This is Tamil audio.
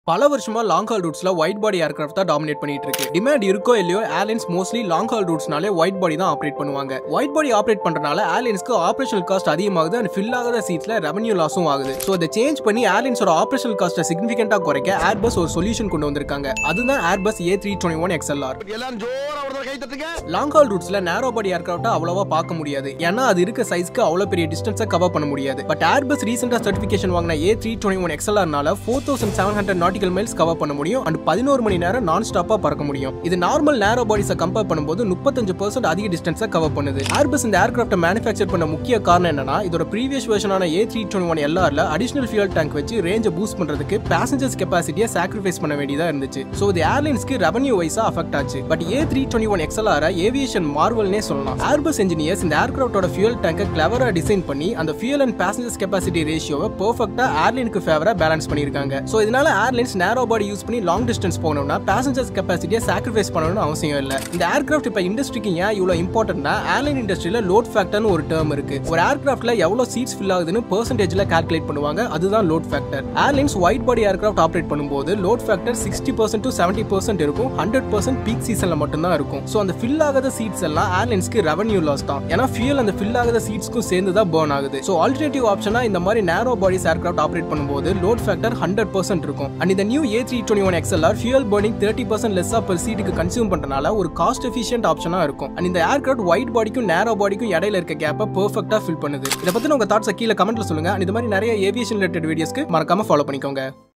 பல வருஷமா லாங் ஹால் ரூட்ஸ்ல ஒயிட் பாடி ஏர்கிராஃப்ட் தான் டாமினேட் பண்ணிட்டு இருக்கு டிமாண்ட் இருக்கோ இல்லையோ ஏர்லைன்ஸ் மோஸ்ட்லி லாங் ஹால் ரூட்ஸ்னாலே ஒயிட் பாடி தான் ஆப்ரேட் பண்ணுவாங்க ஒயிட் பாடி ஆப்ரேட் பண்றதுனால ஏர்லைன்ஸ்க்கு ஆபரேஷனல் காஸ்ட் அதிகமாகுது அண்ட் ஃபில் ஆகாத சீட்ஸ்ல ரெவன்யூ லாஸும் ஆகுது ஸோ இதை சேஞ்ச் பண்ணி ஏர்லைன்ஸோட ஆபரேஷனல் காஸ்ட்டை சிக்னிஃபிகண்டா குறைக்க ஏர்பஸ் ஒரு சொல்யூஷன் கொண்டு வந்திருக்காங்க அதுதான் Airbus A three twenty one XLR எல்லாரும் ஜோரா ஒரு தடவை கை தட்டுங்க லாங் ஹால் ரூட்ஸ்ல நேரோ பாடி ஏர்கிராஃப்ட் அவ்வளவா பார்க்க முடியாது ஏன்னா அது இருக்க சைஸ்க்கு அவ்வளவு பெரிய டிஸ்டன்ஸை கவர் பண்ண முடியாது பட் ஏர்பஸ் ரீசெண்டா சர்டிஃபிகேஷன் வாங்கின ஏ த்ரீ டுவெண்ட்டி ஒன் எக்ஸ்எல்ஆர்னால four thousand seven hundred nautical miles cover பண்ண முடியும் அண்ட் பதினோரு மணி நேரம் நான் ஸ்டாப்பா பறக்க முடியும் இது நார்மல் நேரோ பாடிஸை கம்பேர் பண்ணும்போது முப்பத்தஞ்சு பர்சன்ட் அதிக டிஸ்டன்ஸை கவர் பண்ணுது ஏர்பஸ் இந்த ஏர்கிராஃப்ட்டை மேனுஃபேக்சர் பண்ண முக்கிய காரணம் என்னன்னா இதோட ப்ரீவியஸ் வெர்ஷனான ஏ த்ரீ டுவெண்ட்டி ஒன் எல்ஆர்ல அடிஷனல் ஃபியூல் டேங்க் வச்சு ரேஞ்சை பூஸ்ட் பண்றதுக்கு பேசஞ்சர்ஸ் கெப்பாசிட்டியை சாக்ரிஃபைஸ் பண்ண வேண்டியதா இருந்துச்சு ஸோ இது ஏர்லைன்ஸ்க்கு ரெவன்யூ வைஸா அஃபெக்ட் ஆச்சு but A three twenty one XLR aviation மார்வல்னே சொல்லலாம் ஏர்பஸ் இன்ஜினியர்ஸ் இந்த ஏர்கிராஃப்டோட ஃபியூல் டேங்கை கிளவரா டிசைன் பண்ணி அந்த ஃபியூல் அண்ட் பேசஞ்சர்ஸ் கெப்பாசிட்டி ரேஷியோவை பெர்ஃபெக்ட்டா ஏர்லைனுக்கு ஃபேவரா பேலன்ஸ் பண்ணியிருக்காங்க ஸோ இதனால ஏர்லைன்ஸ் நேரோ பாடி யூஸ் பண்ணி லாங் டிஸ்டன்ஸ் போகணும்னா பேசஞ்சர்ஸ் கெப்பாசிட்டியை சாக்ரிஃபைஸ் பண்ணணும்னு அவசியம் இல்லை இந்த ஏர்கிராஃப்ட் இப்போ இண்டஸ்ட்ரிக்கு ஏன் இவ்வளோ இம்பார்ட்டன்ட்னா ஏர்லைன் இண்டஸ்ட்ரியில லோட் ஃபேக்டர்னு ஒரு டேர்ம் இருக்கு ஒரு ஏர்கிராஃப்ட்ல எவ்வளோ சீட்ஸ் ஃபில் ஆகுதுன்னு பெர்சன்டேஜ்ல கால்குலேட் பண்ணுவாங்க அதுதான் load factor airlines white body aircraft operate பண்ணும்போது load factor sixty percent to seventy percent இருக்கும் ஹண்ட்ரட் பர்சன்ட் பீக் சீசன்ல மட்டும்தான் இருக்கும் ஸோ அந்த ஃபில் ஆகாத சீட்ஸ் எல்லாம் ஏர்லைன்ஸ்க்கு ரெவன்யூ லாஸ் தான் ஏன்னா ஃபியூல் அந்த ஃபில் ஆகாத சீட்ஸ்க்கும் சேர்ந்து தான் பேர்ன் ஆகுது ஸோ ஆல்டர்னேட்டிவ் ஆப்ஷனா இந்த மாதிரி நேரோ பாடிஸ் ஏர்கிராஃப்ட் ஆப்ரேட் பண்ணும்போது லோட் ஃபேக்டர் ஹண்ட்ரட் பர்சன்ட் இருக்கும் அண்ட் இந்த new A three twenty one XLR fuel burning thirty percent லெஸ்ஸா பர் சீட்டுக்கு கன்சியூம் பண்றதுனால ஒரு காஸ்ட் எஃபிஷியன்ட் ஆப்ஷனா இருக்கும் அண்ட் இந்த ஏர்கிராஃப்ட் ஒயிட் பாடிக்கும் நேரோ பாடிக்கும் இடையில இருக்க கேப்பை பெர்ஃபெக்ட்டா ஃபில் பண்ணுது இதை பத்தி உங்க தாட்ஸ் கீழே கமெண்ட்ல சொல்லுங்க and இது மாதிரி நிறைய ஏவியேஷன் ரிலேட்டட் வீடியோஸ்க்கு மறக்காம ஃபாலோ பண்ணிக்கோங்க